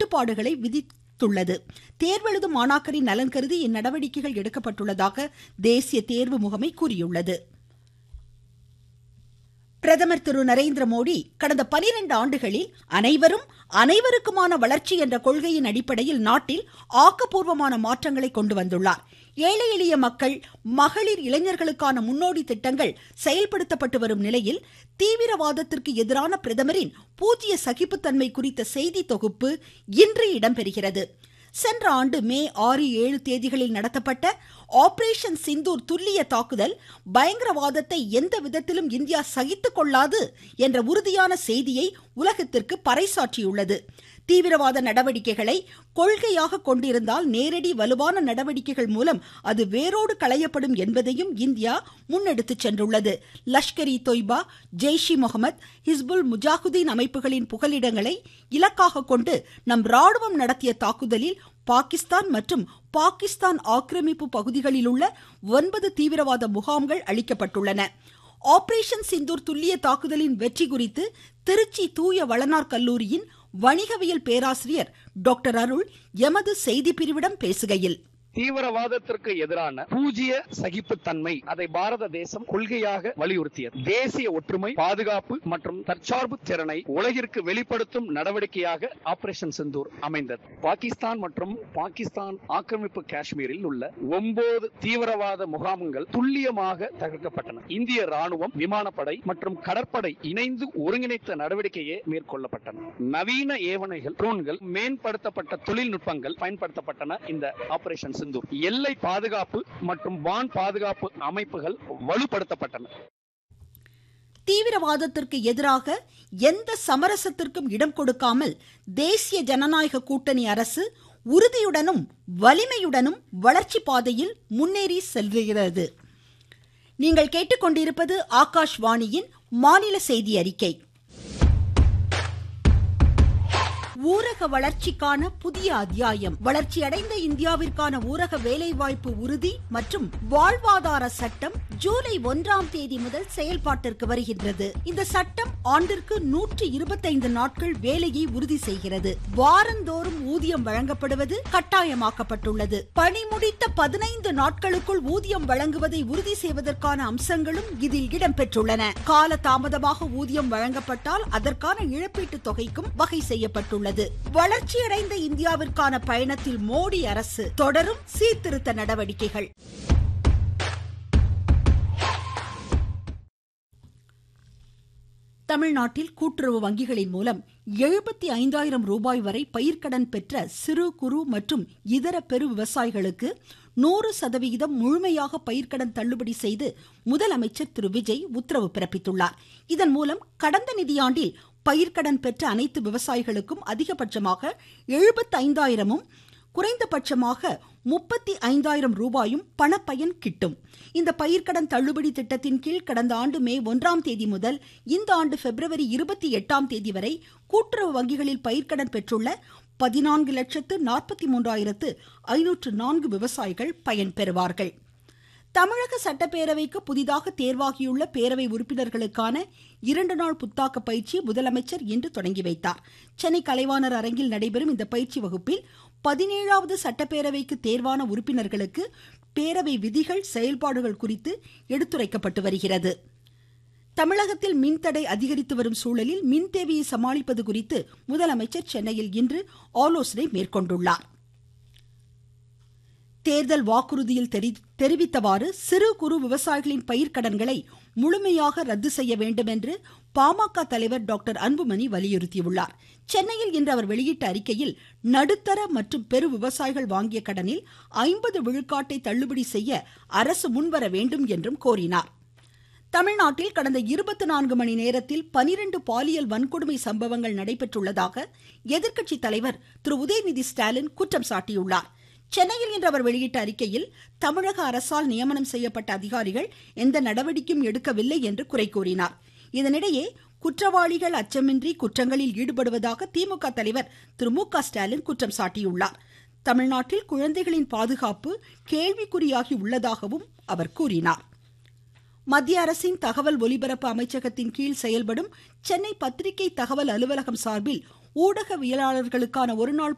கட்டுப்பாடுகளை விதித்துள்ளது தேர்வெழுதும் மாணாக்கரின் நலன் கருதி இந்நடவடிக்கைகள் எடுக்கப்பட்டுள்ளதாக தேசிய தேர்வு முகமை கூறியுள்ளது பிரதமர் திரு நரேந்திர மோடி கடந்த பனிரெண்டு ஆண்டுகளில் அனைவரும் அனைவருக்குமான வளர்ச்சி என்ற கொள்கையின் அடிப்படையில் நாட்டில் ஆக்கப்பூர்வமான மாற்றங்களை கொண்டு வந்துள்ளார் ஏழை எளிய மக்கள் மகளிர் இளைஞர்களுக்கான முன்னோடி திட்டங்கள் செயல்படுத்தப்பட்டு வரும் நிலையில் தீவிரவாதத்திற்கு எதிரான பிரதமரின் பூஜ்ய சகிப்புத்தன்மை குறித்த செய்தி தொகுப்பு இன்று இடம்பெறுகிறது சென்ற ஆண்டு மே ஆறு ஏழு தேதிகளில் நடத்தப்பட்ட ஆபரேஷன் சிந்தூர் துல்லிய தாக்குதல் பயங்கரவாதத்தை எந்த விதத்திலும் இந்தியா சகித்துக் கொள்ளாது என்ற உறுதியான செய்தியை உலகத்திற்கு பறைசாற்றியுள்ளது தீவிரவாத நடவடிக்கைகளை கொள்கையாக கொண்டிருந்தால் நேரடி வலுவான நடவடிக்கைகள் மூலம் அது வேரோடு களையப்படும் என்பதையும் இந்தியா முன்னெடுத்து சென்றுள்ளது லஷ்கர் இ தொய்பா ஜெய்ஷ் இ முகமது ஹிஸ்புல் முஜாஹுதீன் அமைப்புகளின் புகலிடங்களை இலக்காக கொண்டு நம் ராணுவம் நடத்திய தாக்குதலில் பாகிஸ்தான் மற்றும் பாகிஸ்தான் ஆக்கிரமிப்பு பகுதிகளில் உள்ள ஒன்பது தீவிரவாத முகாம்கள் அளிக்கப்பட்டுள்ளன ஆபரேஷன் சிந்தூர் துல்லிய தாக்குதலின் வெற்றி குறித்து திருச்சி தூய வளனார் கல்லூரியின் வணிகவியல் பேராசிரியர் டாக்டர் அருள் எமது செய்தி பிரிவிடம் பேசுகையில் தீவிரவாதத்திற்கு எதிரான பூஜ்ய சகிப்புத்தன்மை அதை பாரத தேசம் கொள்கையாக வலியுறுத்தியது தேசிய ஒற்றுமை பாதுகாப்பு மற்றும் தற்சார்பு திறனை உலகிற்கு வெளிப்படுத்தும் நடவடிக்கையாக ஆபரேஷன் சிந்தூர் அமைந்தது பாகிஸ்தான் மற்றும் பாகிஸ்தான் ஆக்கிரமிப்பு காஷ்மீரில் உள்ள ஒன்பது தீவிரவாத முகாம்கள் துல்லியமாக தகர்க்கப்பட்டன இந்திய ராணுவம் விமானப்படை மற்றும் கடற்படை இணைந்து ஒருங்கிணைத்த நடவடிக்கையே மேற்கொள்ளப்பட்டன நவீன ஏவனைகள் ட்ரோன்கள் மேம்படுத்தப்பட்ட தொழில்நுட்பங்கள் பயன்படுத்தப்பட்டன இந்த ஆபரேஷன் சிந்தூர் எல்லை பாதுகாப்பு மற்றும் வான் பாதுகாப்பு அமைப்புகள் வலுப்படுத்தப்பட்டன தீவிரவாதத்திற்கு எதிராக எந்த சமரசத்திற்கும் இடம் கொடுக்காமல் தேசிய ஜனநாயக கூட்டணி அரசு உறுதியுடனும் வலிமையுடனும் வளர்ச்சி பாதையில் முன்னேறி செல்கிறது நீங்கள் கேட்டுக்கொண்டிருப்பது ஆகாஷ்வாணியின் மாநில செய்தி அறிக்கை ஊரக வளர்ச்சிக்கான புதிய அத்தியாயம் வளர்ச்சியடைந்த இந்தியாவிற்கான ஊரக வேலைவாய்ப்பு உறுதி மற்றும் வாழ்வாதார சட்டம் ஜூலை ஒன்றாம் தேதி முதல் செயல்பாட்டிற்கு வருகின்றது இந்த சட்டம் ஆண்டிற்கு நூற்றி இருபத்தைந்து நாட்கள் வேலையை உறுதி செய்கிறது வாரந்தோறும் ஊதியம் வழங்கப்படுவது கட்டாயமாக்கப்பட்டுள்ளது பணி முடித்த பதினைந்து நாட்களுக்குள் ஊதியம் வழங்குவதை உறுதி செய்வதற்கான அம்சங்களும் இதில் இடம்பெற்றுள்ளன கால தாமதமாக ஊதியம் வழங்கப்பட்டால் அதற்கான இழப்பீட்டு தொகைக்கும் வகை செய்யப்பட்டுள்ளது உள்ளது வளர்ச்சியடைந்த இந்தியாவிற்கான பயணத்தில் மோடி அரசு தொடரும் சீர்திருத்த நடவடிக்கைகள் தமிழ்நாட்டில் கூட்டுறவு வங்கிகளின் மூலம் எழுபத்தி ஐந்தாயிரம் ரூபாய் வரை பயிர்க்கடன் பெற்ற சிறு குறு மற்றும் இதர பெரு விவசாயிகளுக்கு நூறு சதவிகிதம் முழுமையாக பயிர்க்கடன் தள்ளுபடி செய்து முதலமைச்சர் திரு விஜய் உத்தரவு பிறப்பித்துள்ளார் இதன் மூலம் கடந்த நிதியாண்டில் பயிர்க்கடன் பெற்ற அனைத்து விவசாயிகளுக்கும் அதிகபட்சமாக எழுபத்தைந்தாயிரமும் குறைந்தபட்சமாக முப்பத்தி ஐந்தாயிரம் ரூபாயும் பணப்பயன் கிட்டும் இந்த பயிர்க்கடன் தள்ளுபடி திட்டத்தின் கீழ் கடந்த ஆண்டு மே ஒன்றாம் தேதி முதல் இந்த ஆண்டு பிப்ரவரி இருபத்தி எட்டாம் தேதி வரை கூட்டுறவு வங்கிகளில் பயிர்க்கடன் பெற்றுள்ள பதினான்கு லட்சத்து நாற்பத்தி மூன்றாயிரத்து ஐநூற்று நான்கு விவசாயிகள் பயன்பெறுவார்கள் தமிழக சட்டப்பேரவைக்கு புதிதாக தேர்வாகியுள்ள பேரவை உறுப்பினர்களுக்கான இரண்டு நாள் புத்தாக்க பயிற்சியை முதலமைச்சர் இன்று தொடங்கி வைத்தார் சென்னை கலைவாணர் அரங்கில் நடைபெறும் இந்த பயிற்சி வகுப்பில் பதினேழாவது சட்டப்பேரவைக்கு தேர்வான உறுப்பினர்களுக்கு பேரவை விதிகள் செயல்பாடுகள் குறித்து எடுத்துரைக்கப்பட்டு வருகிறது தமிழகத்தில் மின்தடை அதிகரித்து வரும் சூழலில் மின் தேவையை சமாளிப்பது குறித்து முதலமைச்சர் சென்னையில் இன்று ஆலோசனை மேற்கொண்டுள்ளார் தேர்தல் வாக்குறுதியில் தெரிவித்தவாறு சிறு குறு விவசாயிகளின் பயிர்க்கடன்களை முழுமையாக ரத்து செய்ய வேண்டும் என்று பாமக தலைவர் டாக்டர் அன்புமணி வலியுறுத்தியுள்ளார் சென்னையில் இன்று அவர் வெளியிட்ட அறிக்கையில் நடுத்தர மற்றும் பெரு விவசாயிகள் வாங்கிய கடனில் ஐம்பது விழுக்காட்டை தள்ளுபடி செய்ய அரசு முன்வர வேண்டும் என்றும் கோரினார் தமிழ்நாட்டில் கடந்த இருபத்தி நான்கு மணி நேரத்தில் பனிரெண்டு பாலியல் வன்கொடுமை சம்பவங்கள் நடைபெற்றுள்ளதாக எதிர்க்கட்சி தலைவர் திரு உதயநிதி ஸ்டாலின் குற்றம் சாட்டியுள்ளார் சென்னையில் இன்று அவர் வெளியிட்ட அறிக்கையில் தமிழக அரசால் நியமனம் செய்யப்பட்ட அதிகாரிகள் எந்த நடவடிக்கையும் எடுக்கவில்லை என்று குறை கூறினார் இதனிடையே குற்றவாளிகள் அச்சமின்றி குற்றங்களில் ஈடுபடுவதாக திமுக தலைவர் திரு மு க ஸ்டாலின் குற்றம் சாட்டியுள்ளார் தமிழ்நாட்டில் குழந்தைகளின் பாதுகாப்பு கேள்விக்குறியாகி உள்ளதாகவும் அவர் கூறினார் மத்திய அரசின் தகவல் ஒலிபரப்பு அமைச்சகத்தின் கீழ் செயல்படும் சென்னை பத்திரிகை தகவல் அலுவலகம் சார்பில் ஊடகவியலாளர்களுக்கான ஒருநாள்